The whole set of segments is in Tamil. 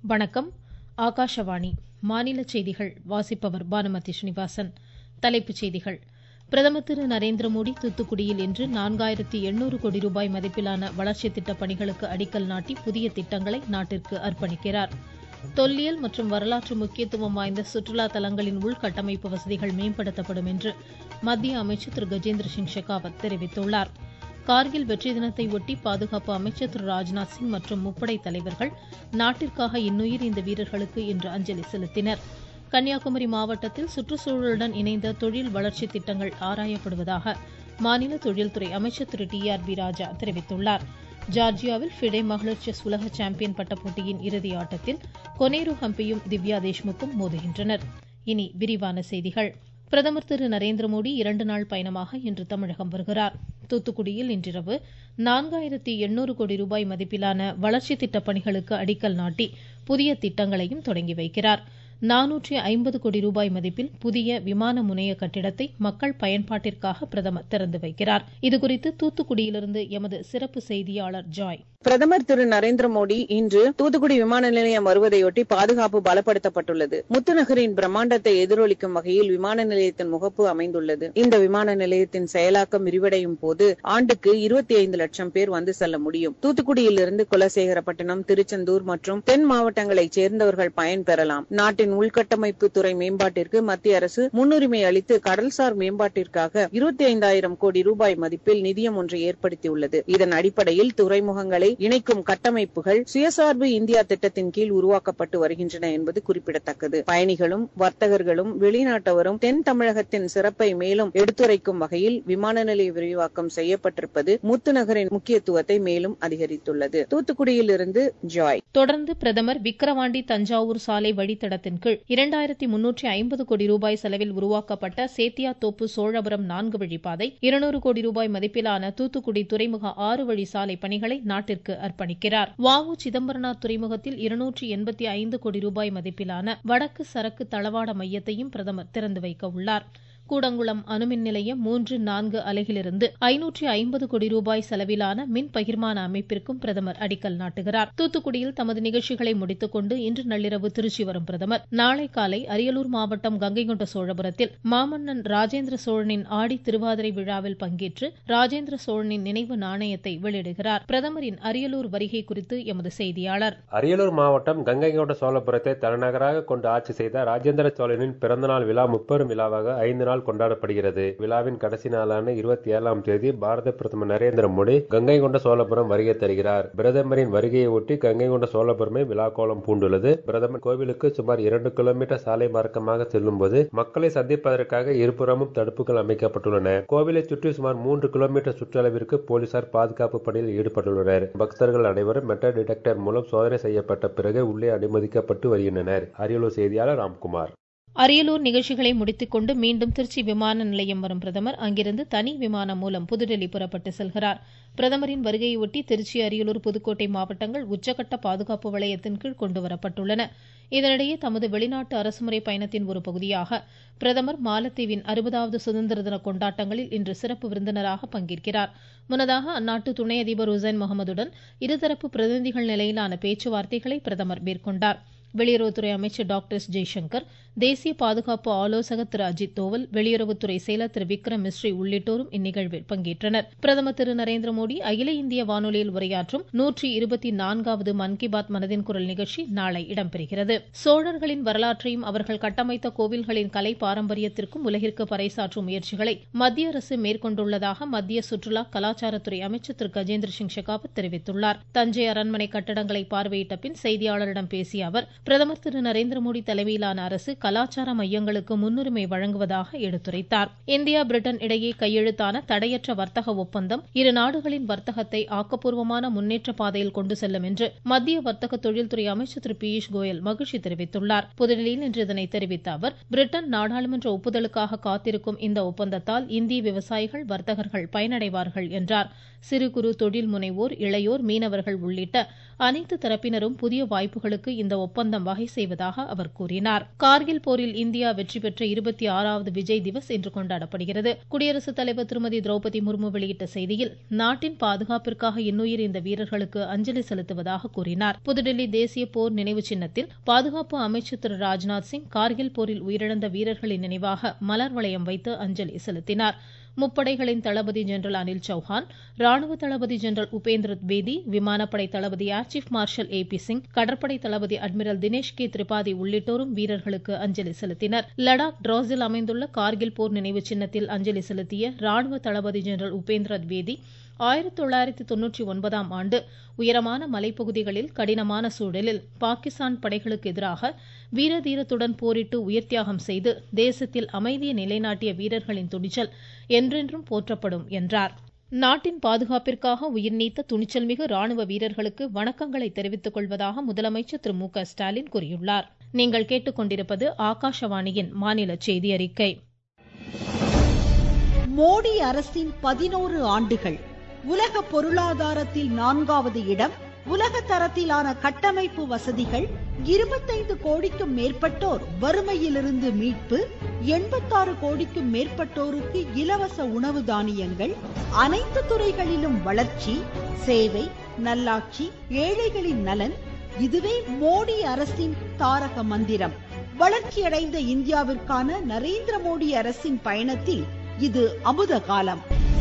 வணக்கம் ஆகாஷவாணி மாநில செய்திகள் வாசிப்பவர் பானுமதி ஸ்ரீனிவாசன் தலைப்புச் செய்திகள் பிரதமர் திரு நரேந்திர மோடி தூத்துக்குடியில் இன்று நான்காயிரத்து எண்ணூறு கோடி ரூபாய் மதிப்பிலான வளர்ச்சித் திட்டப் பணிகளுக்கு அடிக்கல் நாட்டி புதிய திட்டங்களை நாட்டிற்கு அர்ப்பணிக்கிறார் தொல்லியல் மற்றும் வரலாற்று முக்கியத்துவம் வாய்ந்த சுற்றுலா தலங்களின் உள்கட்டமைப்பு வசதிகள் மேம்படுத்தப்படும் என்று மத்திய அமைச்சர் திரு கஜேந்திர சிங் ஷெகாவத் தெரிவித்துள்ளார் கார்கில் வெற்றி தினத்தை ஒட்டி பாதுகாப்பு அமைச்சர் திரு ராஜ்நாத் சிங் மற்றும் முப்படை தலைவர்கள் நாட்டிற்காக இன்னுயிர் இந்த வீரர்களுக்கு இன்று அஞ்சலி செலுத்தினர் கன்னியாகுமரி மாவட்டத்தில் சுற்றுச்சூழலுடன் இணைந்த தொழில் வளர்ச்சி திட்டங்கள் ஆராயப்படுவதாக மாநில தொழில்துறை அமைச்சர் திரு டி ஆர் பி ராஜா தெரிவித்துள்ளார் ஜார்ஜியாவில் ஃபிடே மகளிர் செஸ் உலக சாம்பியன் பட்ட போட்டியின் இறுதி ஆட்டத்தில் கொனேரு ஹம்பியும் திவ்யா தேஷ்முக்கும் மோதுகின்றனர் இனி விரிவான செய்திகள் பிரதமர் திரு நரேந்திர மோடி இரண்டு நாள் பயணமாக இன்று தமிழகம் வருகிறார் தூத்துக்குடியில் இன்றிரவு நான்காயிரத்தி எண்ணூறு கோடி ரூபாய் மதிப்பிலான வளர்ச்சி திட்டப் பணிகளுக்கு அடிக்கல் நாட்டி புதிய திட்டங்களையும் தொடங்கி வைக்கிறார் நானூற்றி ஐம்பது கோடி ரூபாய் மதிப்பில் புதிய விமான முனைய கட்டிடத்தை மக்கள் பயன்பாட்டிற்காக பிரதமர் திறந்து வைக்கிறார் இதுகுறித்து தூத்துக்குடியிலிருந்து எமது சிறப்பு செய்தியாளர் ஜாய் பிரதமர் திரு நரேந்திர மோடி இன்று தூத்துக்குடி விமான நிலையம் வருவதையொட்டி பாதுகாப்பு பலப்படுத்தப்பட்டுள்ளது முத்துநகரின் பிரம்மாண்டத்தை எதிரொலிக்கும் வகையில் விமான நிலையத்தின் முகப்பு அமைந்துள்ளது இந்த விமான நிலையத்தின் செயலாக்கம் விரிவடையும் போது ஆண்டுக்கு இருபத்தி ஐந்து லட்சம் பேர் வந்து செல்ல முடியும் தூத்துக்குடியிலிருந்து குலசேகரப்பட்டினம் திருச்செந்தூர் மற்றும் தென் மாவட்டங்களைச் சேர்ந்தவர்கள் பயன்பெறலாம் நாட்டின் உள்கட்டமைப்பு துறை மேம்பாட்டிற்கு மத்திய அரசு முன்னுரிமை அளித்து கடல்சார் மேம்பாட்டிற்காக இருபத்தி ஐந்தாயிரம் கோடி ரூபாய் மதிப்பில் நிதியம் ஒன்றை ஏற்படுத்தியுள்ளது இதன் அடிப்படையில் துறைமுகங்களை இணைக்கும் கட்டமைப்புகள் சுயசார்பு இந்தியா திட்டத்தின் கீழ் உருவாக்கப்பட்டு வருகின்றன என்பது குறிப்பிடத்தக்கது பயணிகளும் வர்த்தகர்களும் வெளிநாட்டவரும் தென் தமிழகத்தின் சிறப்பை மேலும் எடுத்துரைக்கும் வகையில் விமான நிலைய விரிவாக்கம் செய்யப்பட்டிருப்பது முத்துநகரின் முக்கியத்துவத்தை மேலும் அதிகரித்துள்ளது தூத்துக்குடியில் இருந்து ஜாய் தொடர்ந்து பிரதமர் விக்கிரவாண்டி தஞ்சாவூர் சாலை வழித்தடத்தின் கீழ் இரண்டாயிரத்தி முன்னூற்றி ஐம்பது கோடி ரூபாய் செலவில் உருவாக்கப்பட்ட சேத்தியாத்தோப்பு சோழபுரம் நான்கு வழிப்பாதை இருநூறு கோடி ரூபாய் மதிப்பிலான தூத்துக்குடி துறைமுக ஆறு வழி சாலை பணிகளை நாட்டிற்கு அர்ப்பணிக்கிறார் வ உ சிதம்பரனார் துறைமுகத்தில் இருநூற்றி எண்பத்தி ஐந்து கோடி ரூபாய் மதிப்பிலான வடக்கு சரக்கு தளவாட மையத்தையும் பிரதமர் திறந்து வைக்க உள்ளார் கூடங்குளம் அணுமின் நிலையம் மூன்று நான்கு அலையிலிருந்து ஐநூற்றி ஐம்பது கோடி ரூபாய் செலவிலான மின் பகிர்மான அமைப்பிற்கும் பிரதமர் அடிக்கல் நாட்டுகிறார் தூத்துக்குடியில் தமது நிகழ்ச்சிகளை முடித்துக் கொண்டு இன்று நள்ளிரவு திருச்சி வரும் பிரதமர் நாளை காலை அரியலூர் மாவட்டம் கங்கைகொண்ட சோழபுரத்தில் மாமன்னன் ராஜேந்திர சோழனின் ஆடி திருவாதிரை விழாவில் பங்கேற்று ராஜேந்திர சோழனின் நினைவு நாணயத்தை வெளியிடுகிறார் பிரதமரின் அரியலூர் வருகை குறித்து எமது செய்தியாளர் அரியலூர் மாவட்டம் கங்கைகொண்ட சோழபுரத்தை தலைநகராக கொண்டு ஆட்சி செய்த ராஜேந்திர சோழனின் பிறந்தநாள் விழா முப்பெரும் விழாவாக ஐந்து நாள் கொண்டாடப்படுகிறது விழாவின் கடைசி நாளான இருபத்தி ஏழாம் தேதி பாரத பிரதமர் நரேந்திர மோடி கங்கை கொண்ட சோழபுரம் வருகை தருகிறார் பிரதமரின் வருகையை ஒட்டி கங்கை கொண்ட சோழபுரமே விழா கோலம் பூண்டுள்ளது பிரதமர் கோவிலுக்கு சுமார் இரண்டு கிலோமீட்டர் சாலை மார்க்கமாக செல்லும் போது மக்களை சந்திப்பதற்காக இருபுறமும் தடுப்புகள் அமைக்கப்பட்டுள்ளன கோவிலை சுற்றி சுமார் மூன்று கிலோமீட்டர் சுற்றளவிற்கு போலீசார் பாதுகாப்பு பணியில் ஈடுபட்டுள்ளனர் பக்தர்கள் அனைவரும் மெட்டல் டிடெக்டர் மூலம் சோதனை செய்யப்பட்ட பிறகு உள்ளே அனுமதிக்கப்பட்டு வருகின்றனர் அரியலூர் செய்தியாளர் ராம்குமார் அரியலூர் நிகழ்ச்சிகளை முடித்துக் கொண்டு மீண்டும் திருச்சி விமான நிலையம் வரும் பிரதமர் அங்கிருந்து தனி விமானம் மூலம் புதுடெல்லி புறப்பட்டு செல்கிறார் பிரதமரின் வருகையொட்டி திருச்சி அரியலூர் புதுக்கோட்டை மாவட்டங்கள் உச்சகட்ட பாதுகாப்பு வளையத்தின் கீழ் கொண்டுவரப்பட்டுள்ளன இதனிடையே தமது வெளிநாட்டு அரசுமுறை பயணத்தின் ஒரு பகுதியாக பிரதமர் மாலத்தீவின் அறுபதாவது சுதந்திர தின கொண்டாட்டங்களில் இன்று சிறப்பு விருந்தினராக பங்கேற்கிறார் முன்னதாக அந்நாட்டு துணை அதிபர் உசைன் முகமதுடன் இருதரப்பு பிரதிநிதிகள் நிலையிலான பேச்சுவார்த்தைகளை பிரதமர் மேற்கொண்டார் வெளியுறவுத்துறை அமைச்சர் டாக்டர் எஸ் ஜெய்சங்கர் தேசிய பாதுகாப்பு ஆலோசகர் திரு அஜித் தோவல் வெளியுறவுத்துறை செயலர் திரு விக்ரம் மிஸ்ரி உள்ளிட்டோரும் இந்நிகழ்வில் பங்கேற்றனர் பிரதமர் திரு நரேந்திர மோடி அகில இந்திய வானொலியில் உரையாற்றும் நூற்றி இருபத்தி நான்காவது மன் கி பாத் மனதின் குரல் நிகழ்ச்சி நாளை இடம்பெறுகிறது சோழர்களின் வரலாற்றையும் அவர்கள் கட்டமைத்த கோவில்களின் கலை பாரம்பரியத்திற்கும் உலகிற்கு பறைசாற்றும் முயற்சிகளை மத்திய அரசு மேற்கொண்டுள்ளதாக மத்திய சுற்றுலா கலாச்சாரத்துறை அமைச்சர் திரு கஜேந்திர சிங் ஷெகாவத் தெரிவித்துள்ளார் தஞ்சை அரண்மனை கட்டடங்களை பார்வையிட்ட பின் செய்தியாளரிடம் பேசிய அவர் பிரதமர் திரு நரேந்திர மோடி தலைமையிலான அரசு கலாச்சார மையங்களுக்கு முன்னுரிமை வழங்குவதாக எடுத்துரைத்தார் இந்தியா பிரிட்டன் இடையே கையெழுத்தான தடையற்ற வர்த்தக ஒப்பந்தம் இரு நாடுகளின் வர்த்தகத்தை ஆக்கப்பூர்வமான முன்னேற்ற பாதையில் கொண்டு செல்லும் என்று மத்திய வர்த்தக தொழில்துறை அமைச்சர் திரு பியூஷ் கோயல் மகிழ்ச்சி தெரிவித்துள்ளார் புதுதில்லியில் இன்று இதனை தெரிவித்த அவர் பிரிட்டன் நாடாளுமன்ற ஒப்புதலுக்காக காத்திருக்கும் இந்த ஒப்பந்தத்தால் இந்திய விவசாயிகள் வர்த்தகர்கள் பயனடைவார்கள் என்றார் சிறு குறு தொழில் முனைவோர் இளையோர் மீனவர்கள் உள்ளிட்ட அனைத்து தரப்பினரும் புதிய வாய்ப்புகளுக்கு இந்த ஒப்பந்தம் வகை செய்வதாக அவர் கூறினார் கார்கில் கார்கில் போரில் இந்தியா வெற்றி பெற்ற இருபத்தி ஆறாவது விஜய் திவஸ் இன்று கொண்டாடப்படுகிறது குடியரசுத் தலைவர் திருமதி திரௌபதி முர்மு வெளியிட்ட செய்தியில் நாட்டின் பாதுகாப்பிற்காக இன்னுயிர் இந்த வீரர்களுக்கு அஞ்சலி செலுத்துவதாக கூறினார் புதுடெல்லி தேசிய போர் நினைவு சின்னத்தில் பாதுகாப்பு அமைச்சர் திரு ராஜ்நாத் சிங் கார்கில் போரில் உயிரிழந்த வீரர்களின் நினைவாக மலர் வளையம் வைத்து அஞ்சலி செலுத்தினார் முப்படைகளின் தளபதி ஜெனரல் அனில் சௌஹான் ராணுவ தளபதி ஜெனரல் உபேந்திர பேதி விமானப்படை தளபதி air chief marshal A P Singh கடற்படை தளபதி அட்மிரல் தினேஷ் கே திரிபாதி உள்ளிட்டோரும் வீரர்களுக்கு அஞ்சலி செலுத்தினர் லடாக் டிராஸில் அமைந்துள்ள கார்கில் போர் நினைவு சின்னத்தில் அஞ்சலி செலுத்திய ராணுவ தளபதி ஜெனரல் உபேந்திர பேதி ஆயிரத்தி தொள்ளாயிரத்தி தொன்னூற்றி ஒன்பதாம் ஆண்டு உயரமான மலைப்பகுதிகளில் கடினமான சூழலில் பாகிஸ்தான் படைகளுக்கு எதிராக வீரதீரத்துடன் போரிட்டு உயிர்த்தியாகம் செய்து தேசத்தில் அமைதியை நிலைநாட்டிய வீரர்களின் துணிச்சல் என்றென்றும் போற்றப்படும் என்றார் நாட்டின் பாதுகாப்பிற்காக உயிர்நீத்த துணிச்சல் மிகு ராணுவ வீரர்களுக்கு வணக்கங்களை தெரிவித்துக் கொள்வதாக முதலமைச்சர் திரு மு க ஸ்டாலின் கூறியுள்ளார் நீங்கள் கேட்டுக்கொண்டிருப்பது ஆகாஷவாணியின் மாநில செய்தி அறிக்கை மோடி அரசின் பதினோரு ஆண்டுகள் உலக பொருளாதாரத்தில் நான்காவது இடம் உலக தரத்திலான கட்டமைப்பு வசதிகள் இருபத்தைந்து கோடிக்கும் மேற்பட்டோர் வறுமையிலிருந்து மீட்பு எண்பத்தாறு கோடிக்கும் மேற்பட்டோருக்கு இலவச உணவு தானியங்கள் அனைத்து துறைகளிலும் வளர்ச்சி சேவை நல்லாட்சி ஏழைகளின் நலன் இதுவே மோடி அரசின் தாரக மந்திரம் வளர்ச்சியடைந்த இந்தியாவிற்கான நரேந்திர மோடி அரசின் பயணத்தில் இது அமுத காலம்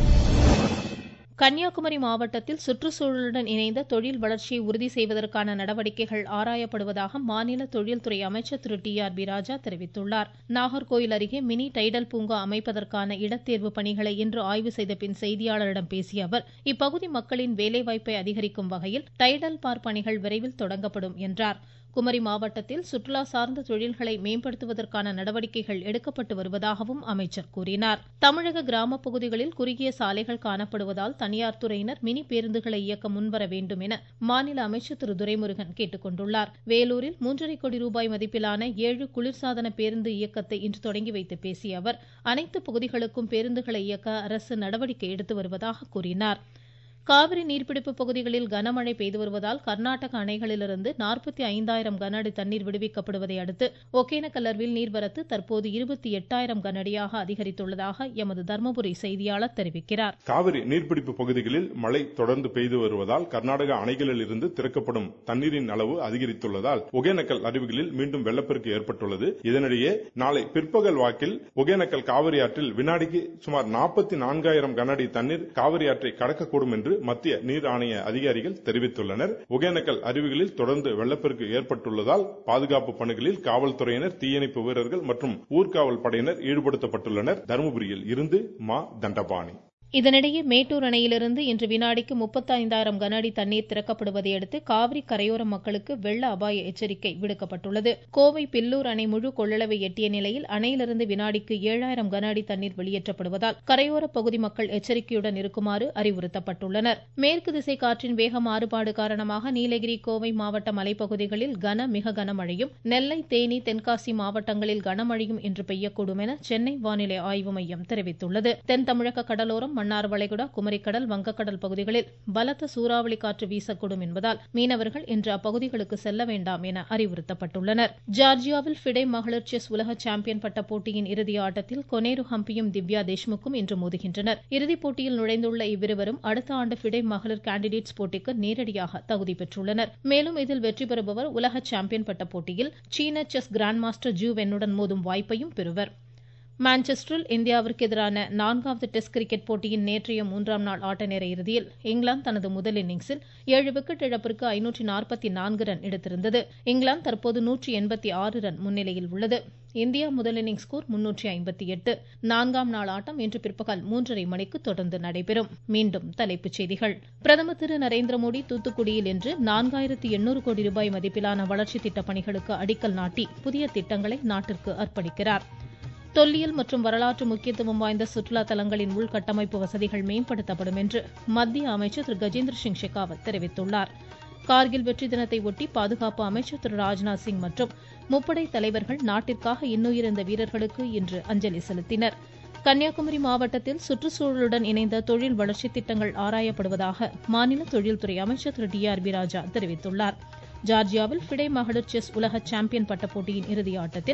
கன்னியாகுமரி மாவட்டத்தில் சுற்றுச்சூழலுடன் இணைந்த தொழில் வளர்ச்சியை உறுதி செய்வதற்கான நடவடிக்கைகள் ஆராயப்படுவதாக மாநில தொழில்துறை அமைச்சர் திரு டி ஆர் பி ராஜா தெரிவித்துள்ளார் நாகர்கோயில் அருகே மினி டைடல் பூங்கா அமைப்பதற்கான இடத்தேர்வு பணிகளை இன்று ஆய்வு செய்த பின் செய்தியாளரிடம் பேசிய அவர் இப்பகுதி மக்களின் வேலைவாய்ப்பை அதிகரிக்கும் வகையில் டைடல் பார் பணிகள் விரைவில் தொடங்கப்படும் என்றார் குமரி மாவட்டத்தில் சுற்றுலா சார்ந்த தொழில்களை மேம்படுத்துவதற்கான நடவடிக்கைகள் எடுக்கப்பட்டு வருவதாகவும் அமைச்சர் கூறினார் தமிழக கிராம பகுதிகளில் குறுகிய சாலைகள் காணப்படுவதால் தனியார் துறையினர் மினி பேருந்துகளை இயக்க முன்வர வேண்டும் என மாநில அமைச்சர் திரு துரைமுருகன் கேட்டுக் கொண்டுள்ளார் வேலூரில் மூன்றரை கோடி ரூபாய் மதிப்பிலான ஏழு குளிர்சாதன பேருந்து இயக்கத்தை இன்று தொடங்கி வைத்து பேசிய அவர் அனைத்து பகுதிகளுக்கும் பேருந்துகளை இயக்க அரசு நடவடிக்கை எடுத்து வருவதாக கூறினார் காவிரி நீர்பிடிப்பு பகுதிகளில் கனமழை பெய்து வருவதால் கர்நாடக அணைகளிலிருந்து நாற்பத்தி ஐந்தாயிரம் கன அடி தண்ணீர் விடுவிக்கப்படுவதை அடுத்து ஒகேனக்கல் அருவியில் நீர்வரத்து தற்போது இருபத்தி எட்டாயிரம் கன அடியாக அதிகரித்துள்ளதாக எமது தர்மபுரி செய்தியாளர் தெரிவிக்கிறார் காவிரி நீர்பிடிப்பு பகுதிகளில் மழை தொடர்ந்து பெய்து வருவதால் கர்நாடக அணைகளில் இருந்து திறக்கப்படும் தண்ணீரின் அளவு அதிகரித்துள்ளதால் ஒகேனக்கல் அருவிகளில் மீண்டும் வெள்ளப்பெருக்கு ஏற்பட்டுள்ளது இதனிடையே நாளை பிற்பகல் வாக்கில் ஒகேனக்கல் காவிரி ஆற்றில் வினாடிக்கு சுமார் நாற்பத்தி நான்காயிரம் கன அடி தண்ணீர் காவிரி ஆற்றை கடக்கக்கூடும் என்று மத்திய நீர் ஆணைய அதிகாரிகள் தெரிவித்துள்ளனர் ஒகேனக்கல் அருவிகளில் தொடர்ந்து வெள்ளப்பெருக்கு ஏற்பட்டுள்ளதால் பாதுகாப்பு பணிகளில் காவல்துறையினர் தீயணைப்பு வீரர்கள் மற்றும் ஊர்காவல் படையினர் ஈடுபடுத்தப்பட்டுள்ளனர் தருமபுரியில் இருந்து மா தண்டபாணி இதனிடையே மேட்டூர் அணையிலிருந்து இன்று வினாடிக்கு முப்பத்தைந்தாயிரம் கன அடி தண்ணீர் திறக்கப்படுவதை அடுத்து காவிரி கரையோர மக்களுக்கு வெள்ள அபாய எச்சரிக்கை விடுக்கப்பட்டுள்ளது கோவை பில்லூர் அணை முழு கொள்ளளவை எட்டிய நிலையில் அணையிலிருந்து வினாடிக்கு ஏழாயிரம் கன அடி தண்ணீர் வெளியேற்றப்படுவதால் கரையோர பகுதி மக்கள் எச்சரிக்கையுடன் இருக்குமாறு அறிவுறுத்தப்பட்டுள்ளனர் மேற்கு திசை காற்றின் வேக மாறுபாடு காரணமாக நீலகிரி கோவை மாவட்ட மலைப்பகுதிகளில் கன மிக கனமழையும் நெல்லை தேனி தென்காசி மாவட்டங்களில் கனமழையும் இன்று பெய்யக்கூடும் என சென்னை வானிலை ஆய்வு மையம் தெரிவித்துள்ளது தென் தமிழக கடலோரம் மன்னார் வளைகுடா குமரிக்கடல் வங்கக்கடல் பகுதிகளில் பலத்த சூறாவளி காற்று வீசக்கூடும் என்பதால் மீனவர்கள் இன்று அப்பகுதிகளுக்கு செல்ல வேண்டாம் என அறிவுறுத்தப்பட்டுள்ளனர் ஜார்ஜியாவில் ஃபிடே மகளிர் செஸ் உலக சாம்பியன் பட்ட போட்டியின் இறுதி ஆட்டத்தில் கொனேரு ஹம்பியும் திவ்யா தேஷ்முக்கும் இன்று மோதுகின்றனர் இறுதிப் போட்டியில் நுழைந்துள்ள இவ்விருவரும் அடுத்த ஆண்டு ஃபிடே மகளிர் கேண்டிடேட்ஸ் போட்டிக்கு நேரடியாக தகுதி பெற்றுள்ளனர் மேலும் இதில் வெற்றி பெறுபவர் உலக சாம்பியன் பட்ட போட்டியில் சீன செஸ் கிராண்ட் மாஸ்டர் ஜூ வென்னுடன் மோதும் வாய்ப்பையும் பெறுவர் மான்செஸ்டரில் இந்தியாவிற்கு எதிரான நான்காவது டெஸ்ட் கிரிக்கெட் போட்டியின் நேற்றைய மூன்றாம் நாள் ஆட்ட நேர இறுதியில் இங்கிலாந்து தனது முதல் இன்னிங்ஸில் ஏழு விக்கெட் இழப்பிற்கு ஐநூற்றி நாற்பத்தி நான்கு ரன் எடுத்திருந்தது இங்கிலாந்து தற்போது நூற்றி எண்பத்தி ஆறு ரன் முன்னிலையில் உள்ளது இந்தியா முதல் இன்னிங்ஸ் ஸ்கோர் முன்னூற்றி ஐம்பத்தி எட்டு நான்காம் நாள் ஆட்டம் இன்று பிற்பகல் மூன்றரை மணிக்கு தொடர்ந்து நடைபெறும் மீண்டும் தலைப்புச் செய்திகள் பிரதமர் திரு நரேந்திர மோடி தூத்துக்குடியில் இன்று நான்காயிரத்தி எண்ணூறு கோடி ரூபாய் மதிப்பிலான வளர்ச்சி திட்டப் பணிகளுக்கு அடிக்கல் நாட்டி புதிய திட்டங்களை நாட்டிற்கு அர்ப்பணிக்கிறார் தொல்லியல் மற்றும் வரலாற்று முக்கியத்துவம் வாய்ந்த சுற்றுலா தலங்களின் உள்கட்டமைப்பு வசதிகள் மேம்படுத்தப்படும் என்று மத்திய அமைச்சர் திரு கஜேந்திர சிங் ஷெகாவத் தெரிவித்துள்ளார் கார்கில் வெற்றி தினத்தை ஒட்டி பாதுகாப்பு அமைச்சர் திரு ராஜ்நாத் சிங் மற்றும் முப்படை தலைவர்கள் நாட்டிற்காக இன்னுயிர்ந்த வீரர்களுக்கு இன்று அஞ்சலி செலுத்தினர் கன்னியாகுமரி மாவட்டத்தில் சுற்றுச்சூழலுடன் இணைந்த தொழில் வளர்ச்சி திட்டங்கள் ஆராயப்படுவதாக மாநில தொழில்துறை அமைச்சர் திரு டி ஆர் பி ராஜா தெரிவித்துள்ளார் ஜார்ஜியாவில் ஃபிடே மகளிர் செஸ் உலக சாம்பியன் பட்ட போட்டியின் இறுதி ஆட்டத்தில்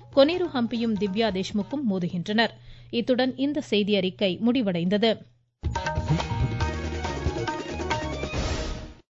கொனேரு ஹம்பியும் திவ்யா தேஷ்முக்கும் மோதுகின்றனர் இத்துடன் இந்த செய்தியறிக்கை முடிவடைந்தது